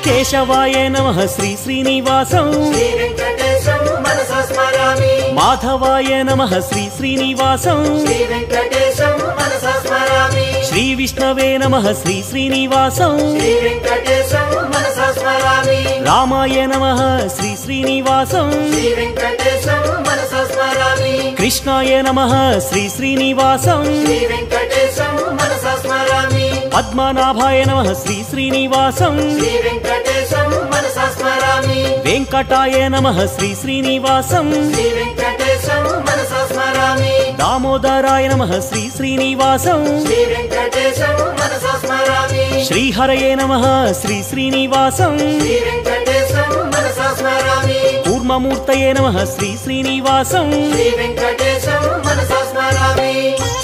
కేశవాయ నమ శ్రీ శ్రీనివాసం శ్రీ వెంకటేశం మనసా స్మరామి మాధవాయ నమ శ్రీ శ్రీనివాసం శ్రీ వెంకటేశం మనసా స్మరామి శ్రీ విష్ణవే నమ శ్రీ శ్రీనివాసం శ్రీ వెంకటేశం మనసా స్మరామి రామాయ నమ శ్రీ శ్రీనివాసం శ్రీ వెంకటేశం మనసా స్మరామి కృష్ణాయ నమ శ్రీ శ్రీనివాసం శ్రీ వెంకటేశం మనసా స్మరామి పద్మనాభాయ నమ శ్రీ శ్రీనివాసం శ్రీ వెంకటేశం మనసా స్మరామి వెంకటాయ నమ శ్రీ శ్రీనివాసం శ్రీ వెంకటేశం మనసా స్మరామి దామోదరాయ నమ శ్రీ శ్రీనివాసం శ్రీ వెంకటేశం మనసా స్మరామి శ్రీహరయే నమ శ్రీ శ్రీనివాసం శ్రీ వెంకటేశం మనసా స్మరామి కూర్మమూర్తయే నమ శ్రీ శ్రీనివాసం శ్రీ వెంకటేశం మనసా స్మరామి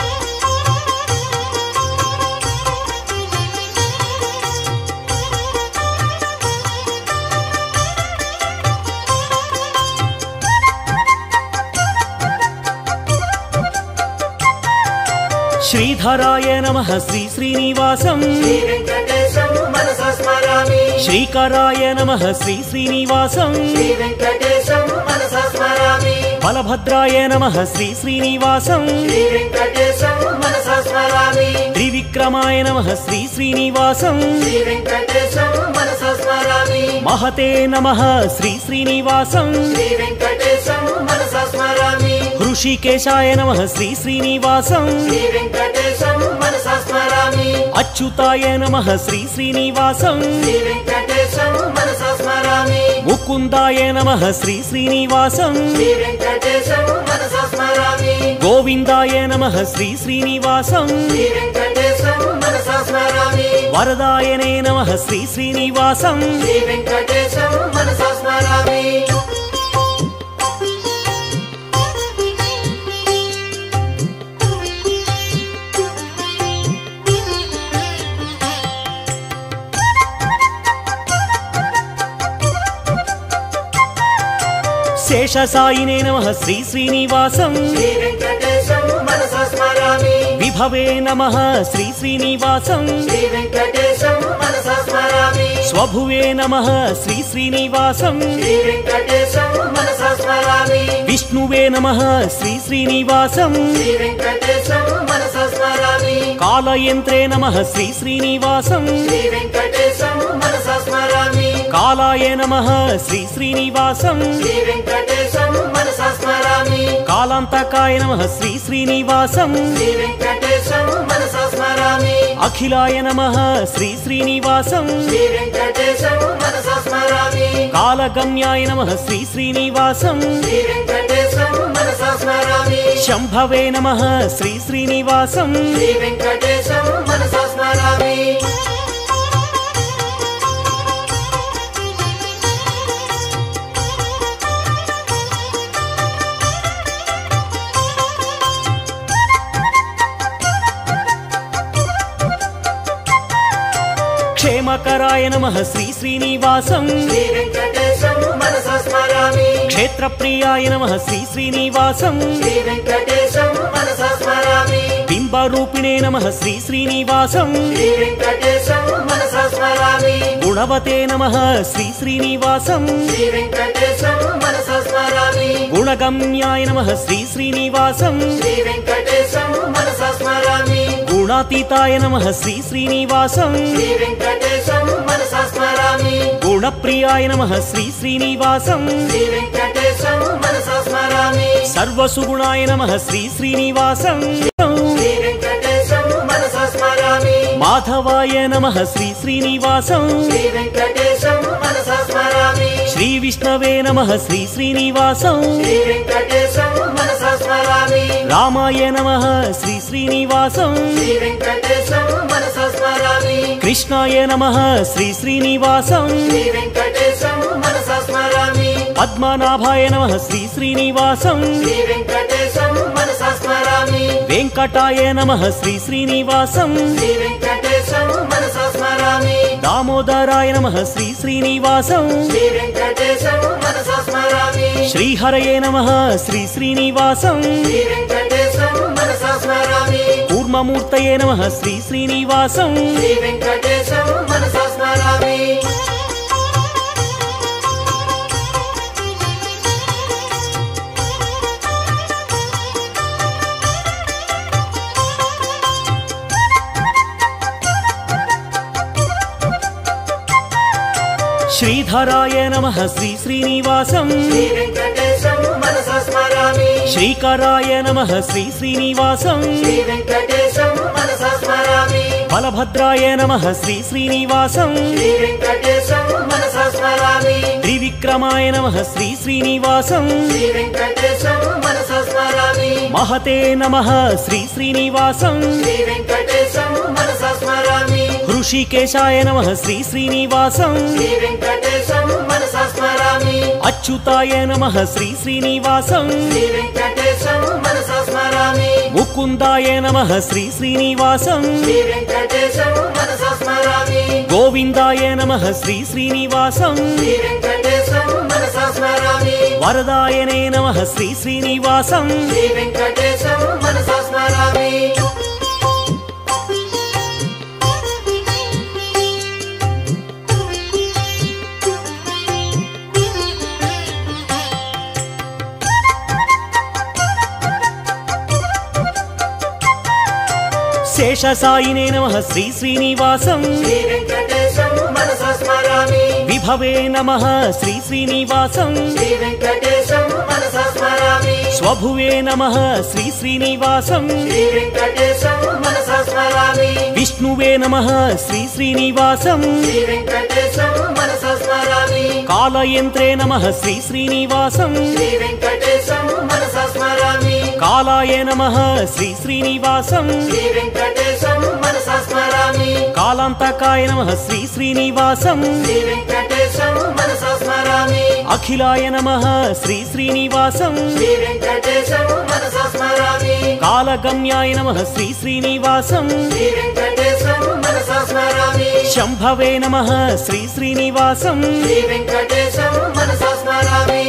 శ్రీధరాయ నమ శ్రీ శ్రీనివాసం శ్రీ వెంకటేశం మనసా స్మరామి శ్రీకరాయ నమ శ్రీ శ్రీనివాసం శ్రీ వెంకటేశం మనసా స్మరామి బలభద్రాయ నమ శ్రీ శ్రీనివాసం శ్రీ వెంకటేశం మనసా స్మరామి త్రివిక్రమాయ నమ శ్రీ శ్రీనివాసం శ్రీ వెంకటేశం మనసా స్మరామి మహతే నమ శ్రీ శ్రీనివాసం శ్రీ వెంకటేశం మనసా స్మరామి హృషికేశాయ నమ శ్రీ శ్రీనివాసం శ్రీ వెంకటేశం మనసా స్మరామి అచ్యుతాయ నమ శ్రీ శ్రీనివాసం శ్రీ వెంకటేశం మనసా స్మరామి ముకుందాయ నమ శ్రీ శ్రీనివాసం శ్రీ వెంకటేశం మనసా స్మరామి గోవిందాయ నమ శ్రీ శ్రీనివాసం శ్రీ వెంకటేశం మనసా స్మరామి వరదాయనే నమ శ్రీ శ్రీనివాసం శ్రీ వెంకటేశం మనసా స్మరామి శేషసాయినే నమ శ్రీ శ్రీనివాసం శ్రీ వెంకటేశం మనసా స్మరామి విభవే నమ శ్రీ శ్రీనివాసం శ్రీ వెంకటేశం మనసా స్మరామి స్వభువే నమ శ్రీ శ్రీనివాసం శ్రీ వెంకటేశం మనసా స్మరామి విష్ణువే నమ శ్రీ శ్రీనివాసం శ్రీ వెంకటేశం మనసా స్మరామి కాలయంత్రే నమ శ్రీ శ్రీనివాసం శ్రీ వెంకటేశం మనసా స్మరామి కాలాయ నమ శ్రీ శ్రీనివాసం శ్రీ వెంకటేశం మనసా స్మరామి కాలాంతకాయ నమ శ్రీ శ్రీనివాసం శ్రీ వెంకటేశం మనసా స్మరామి అఖిలాయ నమ శ్రీ శ్రీనివాసం శ్రీ వెంకటేశం మనసా స్మరామి కాలగమ్యాయ నమ శ్రీ శ్రీనివాసం శ్రీ వెంకటేశం మనసా స్మరామి శంభవే నమ శ్రీ శ్రీనివాసం శ్రీ వెంకటేశం మనసా స్మరామి క్షేమకరాయ నమ శ్రీ శ్రీనివాసం శ్రీ వెంకటేశం మనసా స్మరామి క్షేత్రప్రియాయ నమ శ్రీ శ్రీనివాసం శ్రీ వెంకటేశం మనసా స్మరామి బింబరూపిణే నమ శ్రీ శ్రీనివాసం శ్రీ వెంకటేశం మనసా స్మరామి గుణవతే నమ శ్రీ శ్రీనివాసం శ్రీ వెంకటేశం మనసా స్మరామి గుణగమ్యాయ నమ శ్రీ శ్రీనివాసం శ్రీ వెంకటేశం మనసా స్మరామి గుణాతీతాయ నమ శ్రీ శ్రీనివాసం శ్రీ వెంకటేశం మనసా స్మరామి గుణప్రియాయ నమ శ్రీ శ్రీనివాసం శ్రీ వెంకటేశం మనసా స్మరామి సర్వసుగుణాయ నమ శ్రీ శ్రీనివాసం శ్రీ వెంకటేశం మనసా స్మరామి మాధవాయ నమ శ్రీ శ్రీనివాసం శ్రీ వెంకటేశం మనసా స్మరామి శ్రీ విష్ణవే నమ శ్రీ శ్రీనివాసం శ్రీ వెంకటేశం మనసా స్మరామి రామాయ నమ శ్రీ శ్రీనివాసం శ్రీ వెంకటేశం మనసా స్మరామి కృష్ణాయ నమ శ్రీ శ్రీనివాసం శ్రీ వెంకటేశం మనసా స్మరామి పద్మనాభాయ నమ శ్రీ శ్రీనివాసం శ్రీ వెంకటేశం మనసా స్మరామి వెంకటాయ నమ శ్రీ శ్రీనివాసం శ్రీ వెంకటేశం మనసా స్మరామి దామోదరాయ నమ శ్రీ శ్రీనివాసం శ్రీ వెంకటేశం మనసా స్మరామి శ్రీహరయే నమ శ్రీ శ్రీనివాసం శ్రీ వెంకటేశం మనసా స్మరామి కూర్మమూర్తయే నమ శ్రీ శ్రీనివాసం శ్రీ వెంకటేశం మనసా స్మరామి శ్రీధరాయ నమ శ్రీ శ్రీనివాసం శ్రీ వెంకటేశం మనసా స్మరామి శ్రీకరాయ నమ శ్రీ శ్రీనివాసం శ్రీ వెంకటేశం మనసా స్మరామి బలభద్రాయ నమ శ్రీ శ్రీనివాసం శ్రీ వెంకటేశం మనసా స్మరామి త్రివిక్రమాయ నమ శ్రీ శ్రీనివాసం శ్రీ వెంకటేశం మనసా స్మరామి మహతే నమ శ్రీ శ్రీనివాసం శ్రీ వెంకటేశం మనసా స్మరామి హృషికేశాయ నమ శ్రీ శ్రీనివాసం శ్రీ వెంకటేశం మనసా స్మరామి అచ్యుతాయ నమ శ్రీ శ్రీనివాసం శ్రీ వెంకటేశం మనసా స్మరామి ముకుందాయ నమ శ్రీ శ్రీనివాసం శ్రీ వెంకటేశం మనసా స్మరామి గోవిందాయ నమ శ్రీ శ్రీనివాసం శ్రీ వెంకటేశం మనసా స్మరామి వరదాయనే నమ శ్రీ శ్రీనివాసం శ్రీ వెంకటేశం మనసా స్మరామి శేషసాయినే నమ శ్రీ శ్రీనివాసం శ్రీ వెంకటేశం మనసా స్మరామి విభవే నమ శ్రీ శ్రీనివాసం శ్రీ వెంకటేశం మనసా స్మరామి స్వభువే నమ శ్రీ శ్రీనివాసం శ్రీ వెంకటేశం మనసా స్మరామి విష్ణువే నమ శ్రీ శ్రీనివాసం శ్రీ వెంకటేశం మనసా స్మరామి కాలయంత్రే నమ శ్రీ శ్రీనివాసం శ్రీ వెంకటేశం మనసా స్మరామి కాలాయ నమ శ్రీ శ్రీనివాసం శ్రీ వెంకటేశం మనసా స్మరామి కాలాంతకాయ నమ శ్రీ శ్రీనివాసం శ్రీ వెంకటేశం మనసా స్మరామి అఖిలాయ నమ శ్రీ శ్రీనివాసం శ్రీ వెంకటేశం మనసా స్మరామి కాలగమ్యాయ నమ శ్రీ శ్రీనివాసం శ్రీ వెంకటేశం మనసా స్మరామి శంభవే నమ శ్రీ శ్రీనివాసం శ్రీ వెంకటేశం మనసా స్మరామి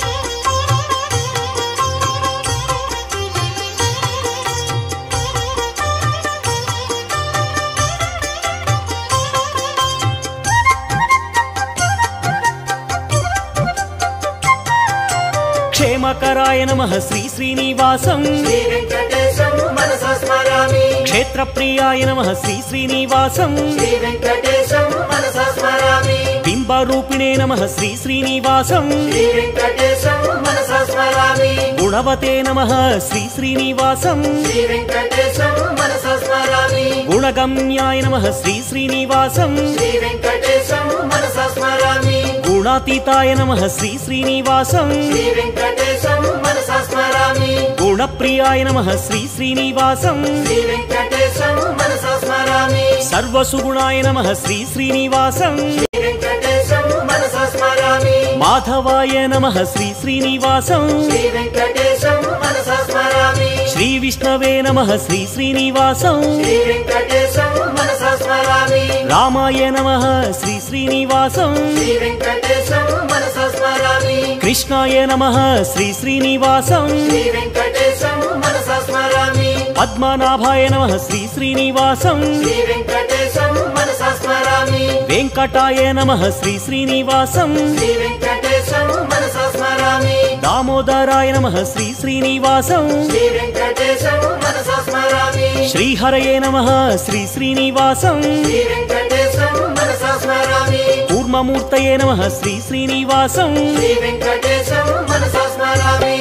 క్షేమకరాయ నమ శ్రీ శ్రీనివాసం శ్రీ వెంకటేశం మనసా స్మరామి క్షేత్రప్రియాయ నమ శ్రీ శ్రీనివాసం శ్రీ వెంకటేశం మనసా స్మరామి బింబరూపిణే నమ శ్రీ శ్రీనివాసం శ్రీ వెంకటేశం మనసా స్మరామి గుణవతే నమ శ్రీ శ్రీనివాసం శ్రీ వెంకటేశం మనసా స్మరామి గుణగమ్యాయ నమ శ్రీ శ్రీనివాసం శ్రీ వెంకటేశం మనసా స్మరామి గుణాతీతాయ నమ శ్రీ శ్రీనివాసం శ్రీ వెంకటేశం మనసా స్మరామి గుణప్రియాయ నమ శ్రీ శ్రీనివాసం శ్రీ వెంకటేశం మనసా స్మరామి సర్వసుగుణాయ నమ శ్రీ శ్రీనివాసం శ్రీ వెంకటేశం మనసా స్మరామి మాధవాయ నమ శ్రీ శ్రీనివాసం శ్రీ వెంకటేశం మనసా స్మరామి శ్రీ విష్ణవే నమ శ్రీ శ్రీనివాసం శ్రీ వెంకటేశం మనసా స్మరామి రామాయ నమ శ్రీ శ్రీనివాసం శ్రీ వెంకటేశం మనసా స్మరామి కృష్ణాయ నమ శ్రీ శ్రీనివాసం శ్రీ వెంకటేశం మనసా స్మరామి పద్మనాభాయ నమ శ్రీ శ్రీనివాసం శ్రీ వెంకటేశం మనసా స్మరామి వెంకటాయ నమ శ్రీ శ్రీనివాసం శ్రీ వెంకటేశం మనసా స్మరామి దామోదరాయ నమ శ్రీ శ్రీనివాసం శ్రీ వెంకటేశం మనసా స్మరామి శ్రీహరయే నమ శ్రీ శ్రీనివాసం శ్రీ వెంకటేశం మనసా స్మరామి కూర్మమూర్తయే నమ శ్రీ శ్రీనివాసం శ్రీ వెంకటేశం మనసా స్మరామి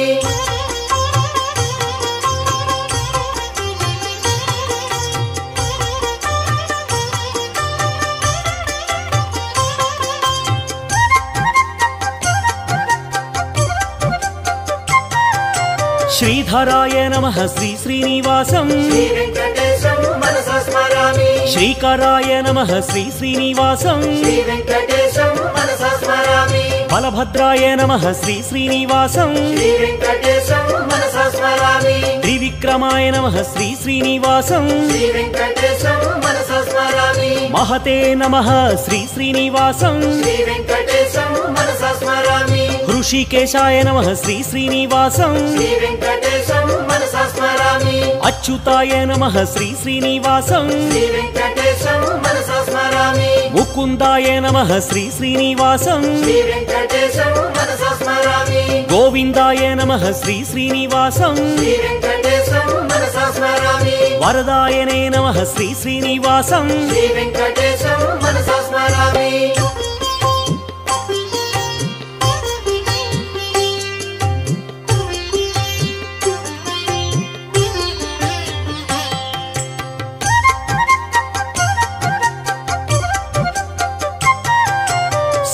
శ్రీధరాయ నమ శ్రీ శ్రీనివాసం శ్రీ వెంకటేశం మనసా స్మరామి శ్రీకరాయ నమ శ్రీ శ్రీనివాసం శ్రీ వెంకటేశం మనసా స్మరామి బలభద్రాయ నమ శ్రీ శ్రీనివాసం శ్రీ వెంకటేశం మనసా స్మరామి త్రివిక్రమాయ నమ శ్రీ శ్రీనివాసం శ్రీ వెంకటేశం మనసా స్మరామి మహతే నమ శ్రీ శ్రీనివాసం శ్రీ వెంకటేశం మనసా స్మరామి హృషికేశాయ నమ శ్రీ శ్రీనివాసం శ్రీ వెంకటేశం మనసా స్మరామి అచ్యుతాయ నమ శ్రీ శ్రీనివాసం శ్రీ వెంకటేశం మనసా స్మరామి ముకుందాయ నమ శ్రీ శ్రీనివాసం శ్రీ వెంకటేశం మనసా స్మరామి గోవిందాయ నమ శ్రీ శ్రీనివాసం శ్రీ వెంకటేశం మనసా స్మరామి వరదాయనే నమ శ్రీ శ్రీనివాసం శ్రీ వెంకటేశం మనసా స్మరామి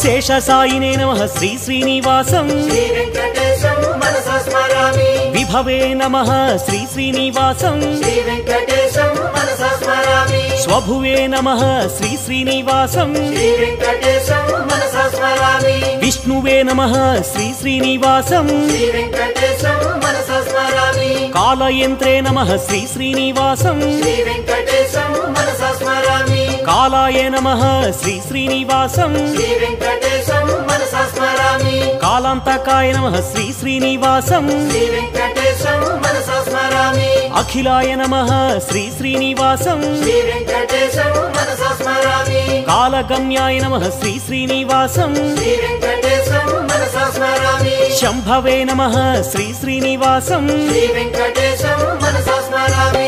శేషసాయినే నమ శ్రీ శ్రీనివాసం శ్రీ వెంకటేశం మనసా స్మరామి విభవే నమ శ్రీ శ్రీనివాసం శ్రీ వెంకటేశం మనసా స్మరామి స్వభువే నమ శ్రీ శ్రీనివాసం శ్రీ వెంకటేశం మనసా స్మరామి విష్ణువే నమ శ్రీ శ్రీనివాసం శ్రీ వెంకటేశం మనసా స్మరామి కాలయంత్రే నమ శ్రీ శ్రీనివాసం శ్రీ వెంకటేశం మనసా స్మరామి కాలాయ నమ శ్రీ శ్రీనివాసం శ్రీ వెంకటేశం మనసా స్మరామి కాలాంతకాయ నమ శ్రీ శ్రీనివాసం శ్రీ వెంకటేశం మనసా స్మరామి అఖిలాయ నమ శ్రీ శ్రీనివాసం శ్రీ వెంకటేశం మనసా స్మరామి కాలగమ్యాయ నమ శ్రీ శ్రీనివాసం శ్రీ వెంకటేశం మనసా స్మరామి శంభవే నమ శ్రీ శ్రీనివాసం శ్రీ వెంకటేశం మనసా స్మరామి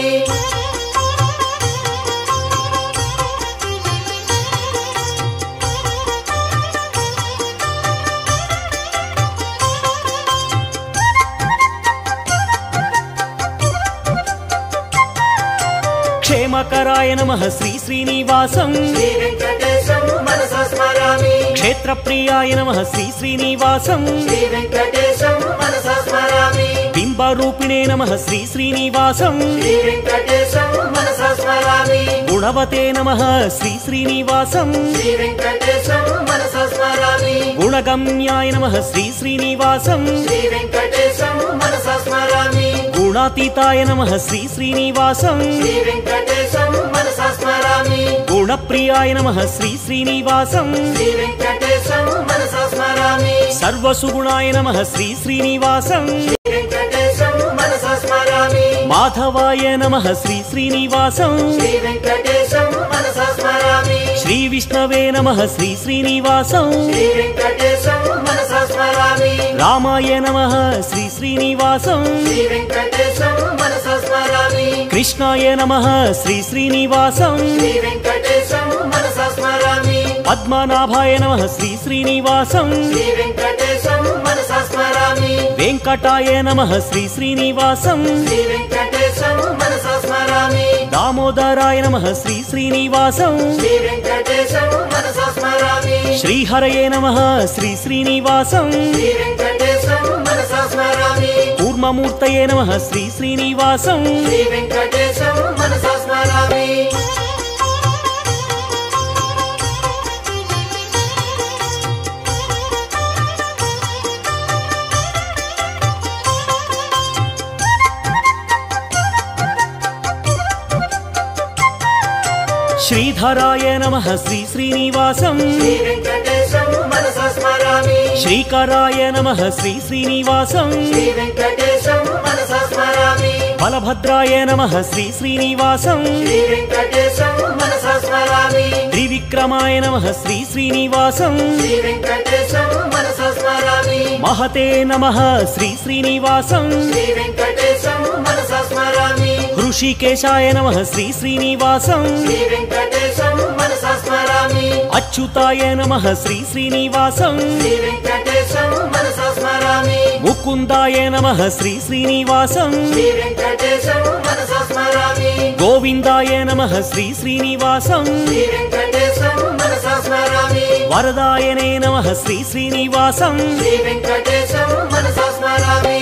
క్షేమకరాయ నమ శ్రీ శ్రీనివాసం శ్రీ వెంకటేశం మనసా స్మరామి క్షేత్రప్రియాయ నమ శ్రీ శ్రీనివాసం శ్రీ వెంకటేశం మనసా స్మరామి బింబరూపిణే నమ శ్రీ శ్రీనివాసం శ్రీ వెంకటేశం మనసా స్మరామి గుణవతే నమ శ్రీ శ్రీనివాసం శ్రీ వెంకటేశం మనసా స్మరామి గుణగమ్యాయ నమ శ్రీ శ్రీనివాసం శ్రీ వెంకటేశం మనసా స్మరామి గుణాతీతాయ నమ శ్రీ శ్రీనివాసం శ్రీ వెంకటేశం మనసా స్మరామి గుణప్రియాయ నమ శ్రీ శ్రీనివాసం శ్రీ వెంకటేశం మనసా స్మరామి సర్వసుగుణాయ నమ శ్రీ శ్రీనివాసం శ్రీ వెంకటేశం మనసా స్మరామి మాధవాయ నమ శ్రీ శ్రీనివాసం శ్రీ వెంకటేశం మనసా స్మరామి శ్రీ విష్ణవే నమ శ్రీ శ్రీనివాసం శ్రీ వెంకటేశం మనసా స్మరామి రామాయ నమ శ్రీ శ్రీనివాసం శ్రీ వెంకటేశం మనసా స్మరామి కృష్ణాయ నమ శ్రీ శ్రీనివాసం శ్రీ వెంకటేశం మనసా స్మరామి పద్మనాభాయ నమ శ్రీ శ్రీనివాసం శ్రీ వెంకటేశం మనసా స్మరామి వెంకటాయ నమ శ్రీ శ్రీనివాసం శ్రీ వెంకటేశం మనసా స్మరామి దామోదరాయ నమ శ్రీ శ్రీనివాసం శ్రీ వెంకటేశం మనసా స్మరామి శ్రీహరయే నమ శ్రీ శ్రీనివాసం శ్రీ వెంకటేశం మనసా స్మరామి కూర్మమూర్తయే నమ శ్రీ శ్రీనివాసం శ్రీ వెంకటేశం మనసా స్మరామి శ్రీధరాయ నమ శ్రీ శ్రీనివాసం శ్రీ వెంకటేశం మనసా స్మరామి శ్రీకరాయ నమ శ్రీ శ్రీనివాసం శ్రీ వెంకటేశం మనసా స్మరామి బలభద్రాయ నమ శ్రీ శ్రీనివాసం శ్రీ వెంకటేశం మనసా స్మరామి త్రివిక్రమాయ నమ శ్రీ శ్రీనివాసం శ్రీ వెంకటేశం మనసా స్మరామి మహతే నమ శ్రీ శ్రీనివాసం శ్రీ వెంకటేశం మనసా స్మరామి హృషికేశాయ నమ శ్రీ శ్రీనివాసం శ్రీ వెంకటేశం మనసా స్మరామి అచ్యుతాయ నమ శ్రీ శ్రీనివాసం శ్రీ వెంకటేశం మనసా స్మరామి ముకుందాయ నమ శ్రీ శ్రీనివాసం శ్రీ వెంకటేశం మనసా స్మరామి గోవిందాయ నమ శ్రీ శ్రీనివాసం శ్రీ వెంకటేశం మనసా స్మరామి వరదాయనే నమ శ్రీ శ్రీనివాసం శ్రీ వెంకటేశం మనసా స్మరామి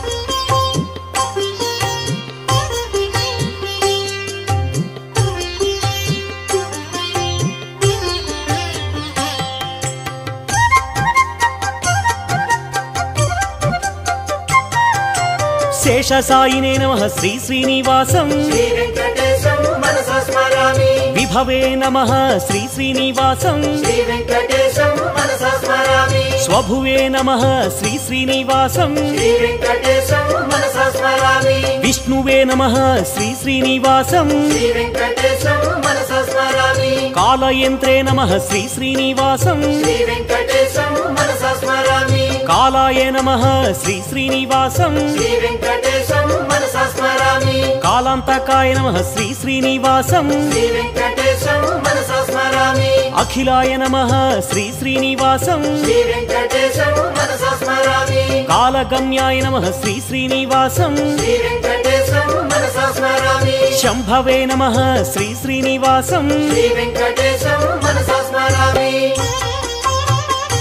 శేషసాయినే నమ శ్రీ శ్రీనివాసం శ్రీ వెంకటేశం మనసా స్మరామి విభవే నమ శ్రీ శ్రీనివాసం శ్రీ వెంకటేశం మనసా స్మరామి స్వభువే నమ శ్రీ శ్రీనివాసం శ్రీ వెంకటేశం మనసా స్మరామి విష్ణువే నమ శ్రీ శ్రీనివాసం శ్రీ వెంకటేశం మనసా స్మరామి కాలయంత్రే నమ శ్రీ శ్రీనివాసం శ్రీ వెంకటేశం మనసా స్మరామి కాలాయ నమ శ్రీ శ్రీనివాసం శ్రీ వెంకటేశం మనసా స్మరామి కాలాంతకాయ నమ శ్రీ శ్రీనివాసం శ్రీ వెంకటేశం మనసా స్మరామి అఖిలాయ నమ శ్రీ శ్రీనివాసం శ్రీ వెంకటేశం మనసా స్మరామి కాలగమ్యాయ నమ శ్రీ శ్రీనివాసం శ్రీ వెంకటేశం మనసా స్మరామి శంభవే నమ శ్రీ శ్రీనివాసం శ్రీ వెంకటేశం మనసా స్మరామి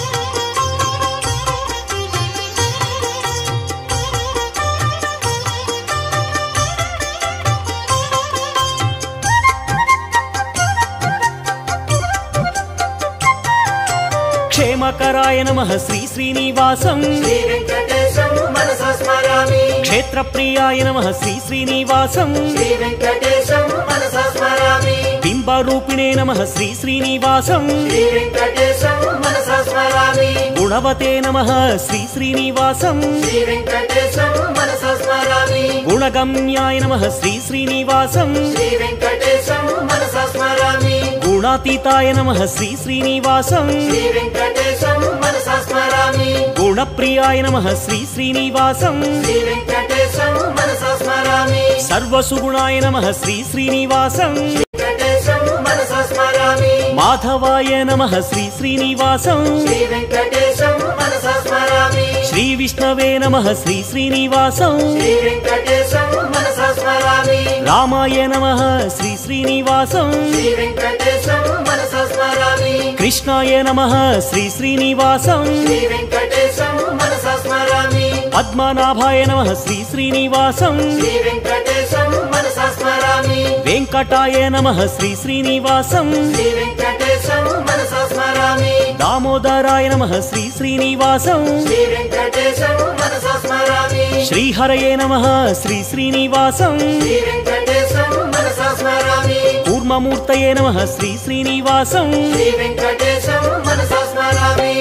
క్షేమకరాయ నమ శ్రీ శ్రీనివాసం శ్రీ వెంకటేశం మనసా స్మరామి క్షేత్రప్రియాయ నమ శ్రీ శ్రీనివాసం శ్రీ వెంకటేశం మనసా స్మరామి బింబరూపిణే నమ శ్రీ శ్రీనివాసం శ్రీ వెంకటేశం మనసా స్మరామి గుణవతే నమ శ్రీ శ్రీనివాసం శ్రీ వెంకటేశం మనసా స్మరామి గుణగమ్యాయ నమ శ్రీ శ్రీనివాసం శ్రీ వెంకటేశం మనసా స్మరామి గుణాతీతాయ నమ శ్రీ శ్రీనివాసం శ్రీ వెంకటేశం మనసా స్మరామి గుణప్రియాయ నమ శ్రీ శ్రీనివాసం శ్రీ వెంకటేశం మనసా స్మరామి సర్వసుగుణాయ నమ శ్రీ శ్రీనివాసం వెంకటేశం మనసా స్మరామి మాధవాయ నమ శ్రీ శ్రీనివాసం శ్రీ వెంకటేశం మనసా స్మరామి శ్రీ విష్ణవే నమ శ్రీ శ్రీనివాసం శ్రీ వెంకటేశం మనసా స్మరామి రామాయ నమ శ్రీ శ్రీనివాసం శ్రీ వెంకటేశం మనసా స్మరామి కృష్ణాయ నమ శ్రీ శ్రీనివాసం శ్రీ వెంకటేశం మనసా స్మరామి పద్మనాభాయ నమ శ్రీ శ్రీనివాసం శ్రీ వెంకటేశం మనసా స్మరామి వెంకటాయ నమ శ్రీ శ్రీనివాసం శ్రీ వెంకటేశం మనసా స్మరామి దామోదరాయ నమ శ్రీ శ్రీనివాసం శ్రీ వెంకటేశం మనసా స్మరామి శ్రీహరయే నమ శ్రీ శ్రీనివాసం శ్రీ వెంకటేశం మనసా స్మరామి కూర్మమూర్తయే నమ శ్రీ శ్రీనివాసం శ్రీ వెంకటేశం మనసా స్మరామి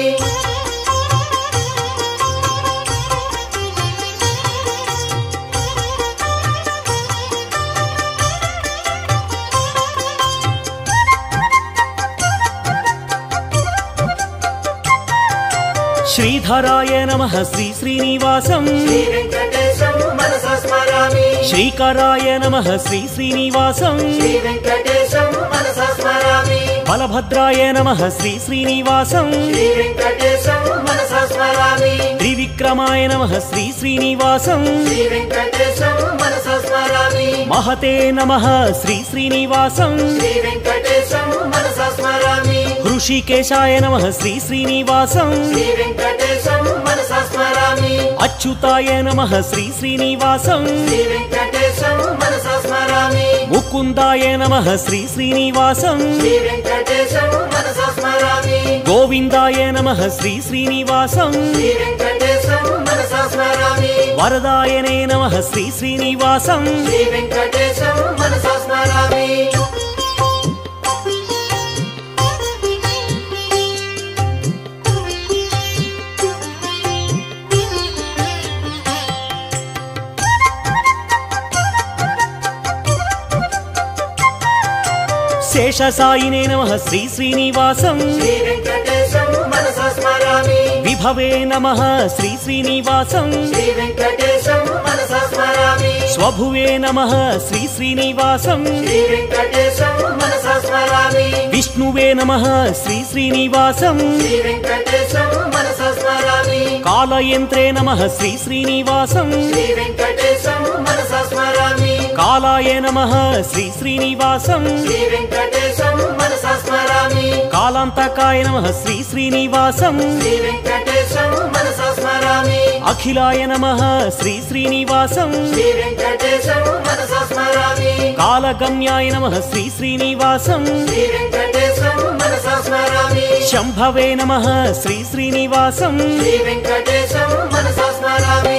శ్రీధరాయ నమ శ్రీ శ్రీనివాసం శ్రీ వెంకటేశం మనసా స్మరామి శ్రీకరాయ నమ శ్రీ శ్రీనివాసం శ్రీ వెంకటేశం మనసా స్మరామి బలభద్రాయ నమ శ్రీ శ్రీనివాసం శ్రీ వెంకటేశం మనసా స్మరామి త్రివిక్రమాయ నమ శ్రీ శ్రీనివాసం శ్రీ వెంకటేశం మనసా స్మరామి మహతే నమ శ్రీ శ్రీనివాసం శ్రీ వెంకటేశం మనసా స్మరామి హృషికేశాయ నమ శ్రీ శ్రీనివాసం శ్రీ వెంకటేశం మనసా స్మరామి అచ్యుతాయ నమ శ్రీ శ్రీనివాసం శ్రీ వెంకటేశం మనసా స్మరామి ముకుందాయ నమ శ్రీ శ్రీనివాసం శ్రీ వెంకటేశం మనసా స్మరామి గోవిందాయ నమ శ్రీ శ్రీనివాసం శ్రీ వెంకటేశం మనసా స్మరామి వరదాయనే నమ శ్రీ శ్రీనివాసం శ్రీ వెంకటేశం మనసా స్మరామి శేషసాయినే నమ శ్రీ శ్రీనివాసం శ్రీ వెంకటేశం మనసా స్మరామి విభవే నమ శ్రీ శ్రీనివాసం శ్రీ వెంకటేశం మనసా స్మరామి స్వభువే నమ శ్రీ శ్రీనివాసం శ్రీ వెంకటేశం మనసా స్మరామి విష్ణువే నమ శ్రీ శ్రీనివాసం శ్రీ వెంకటేశం మనసా స్మరామి కాలయంత్రే నమ శ్రీ శ్రీనివాసం శ్రీ వెంకటేశం మనసా స్మరామి కాలాయ నమ శ్రీ శ్రీనివాసం శ్రీ వెంకటేశం మనసా స్మరామి కాలాంతకాయ నమ శ్రీ శ్రీనివాసం శ్రీ వెంకటేశం మనసా స్మరామి అఖిలాయ నమ శ్రీ శ్రీనివాసం శ్రీ వెంకటేశం మనసా స్మరామి కాలగమ్యాయ నమ శ్రీ శ్రీనివాసం శ్రీ వెంకటేశం మనసా స్మరామి శంభవే నమ శ్రీ శ్రీనివాసం శ్రీ వెంకటేశం మనసా స్మరామి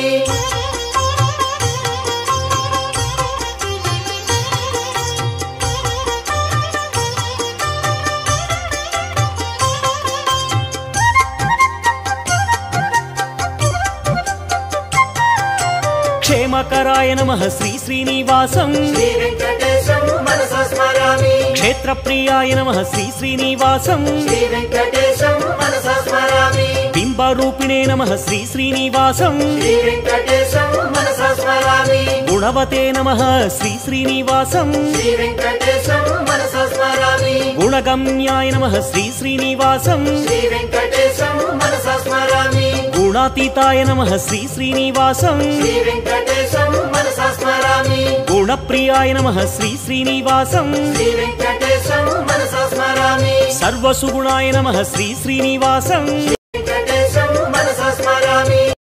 క్షేమకరాయ నమ శ్రీ శ్రీనివాసం శ్రీ వెంకటేశం మనసా స్మరామి క్షేత్రప్రియాయ నమ శ్రీ శ్రీనివాసం శ్రీ వెంకటేశం మనసా స్మరామి బింబరూపిణే నమ శ్రీ శ్రీనివాసం శ్రీ వెంకటేశం మనసా స్మరామి గుణవతే నమ శ్రీ శ్రీనివాసం శ్రీ వెంకటేశం మనసా స్మరామి గుణగమ్యాయ నమ శ్రీ శ్రీనివాసం శ్రీ వెంకటేశం మనసా స్మరామి గుణాతీతాయ నమ శ్రీ శ్రీనివాసం శ్రీ వెంకటేశం మనసా స్మరామి గుణప్రియాయ నమ శ్రీ శ్రీనివాసం శ్రీ వెంకటేశం మనసా స్మరామి సర్వసుగుణాయ నమ శ్రీ శ్రీనివాసం